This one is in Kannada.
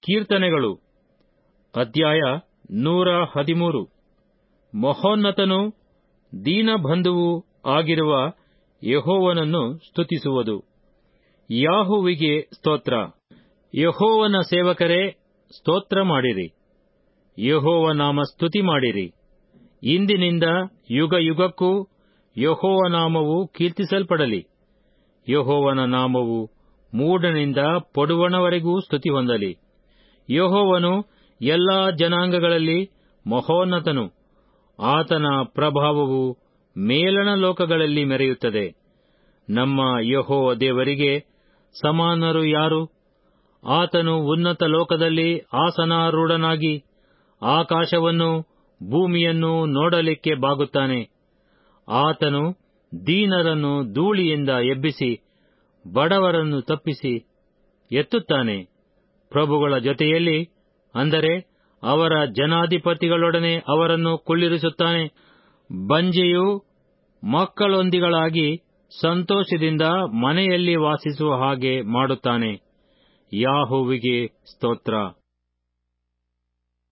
ಕೀರ್ತನೆಗಳು ಅಧ್ಯಾಯ ನೂರ ಹದಿಮೂರು ಮಹೋನ್ನತನೂ ದೀನಬಂಧುವೂ ಆಗಿರುವ ಯಹೋವನನ್ನು ಸ್ತುತಿಸುವುದು ಯಾಹುವಿಗೆ ಸ್ತೋತ್ರ ಯಹೋವನ ಸೇವಕರೇ ಸ್ತೋತ್ರ ಮಾಡಿರಿ ಯಹೋವ ನಾಮ ಸ್ತುತಿ ಮಾಡಿರಿ ಇಂದಿನಿಂದ ಯುಗ ಯುಗಕ್ಕೂ ಯಹೋವ ನಾಮವು ಕೀರ್ತಿಸಲ್ಪಡಲಿ ಯಹೋವನ ನಾಮವು ಮೂಡನಿಂದ ಪಡುವಣವರೆಗೂ ಸ್ತುತಿ ಹೊಂದಲಿ ಯಹೋವನು ಎಲ್ಲಾ ಜನಾಂಗಗಳಲ್ಲಿ ಮಹೋನ್ನತನು ಆತನ ಪ್ರಭಾವವು ಮೇಲಣ ಲೋಕಗಳಲ್ಲಿ ಮೆರೆಯುತ್ತದೆ ನಮ್ಮ ಯಹೋವ ದೇವರಿಗೆ ಸಮಾನರು ಯಾರು ಆತನು ಉನ್ನತ ಲೋಕದಲ್ಲಿ ಆಸನಾರೂಢನಾಗಿ ಆಕಾಶವನ್ನು ಭೂಮಿಯನ್ನು ನೋಡಲಿಕ್ಕೆ ಬಾಗುತ್ತಾನೆ ಆತನು ದೀನರನ್ನು ಧೂಳಿಯಿಂದ ಎಬ್ಬಿಸಿ ಬಡವರನ್ನು ತಪ್ಪಿಸಿ ಎತ್ತುತ್ತಾನೆ ಪ್ರಭುಗಳ ಜೊತೆಯಲ್ಲಿ ಅಂದರೆ ಅವರ ಜನಾಧಿಪತಿಗಳೊಡನೆ ಅವರನ್ನು ಕುಳ್ಳಿರಿಸುತ್ತಾನೆ ಬಂಜೆಯು ಮಕ್ಕಳೊಂದಿಗಳಾಗಿ ಸಂತೋಷದಿಂದ ಮನೆಯಲ್ಲಿ ವಾಸಿಸುವ ಹಾಗೆ ಮಾಡುತ್ತಾನೆ ಯಾಹುವಿಗೆ ಸ್ತೋತ್ರ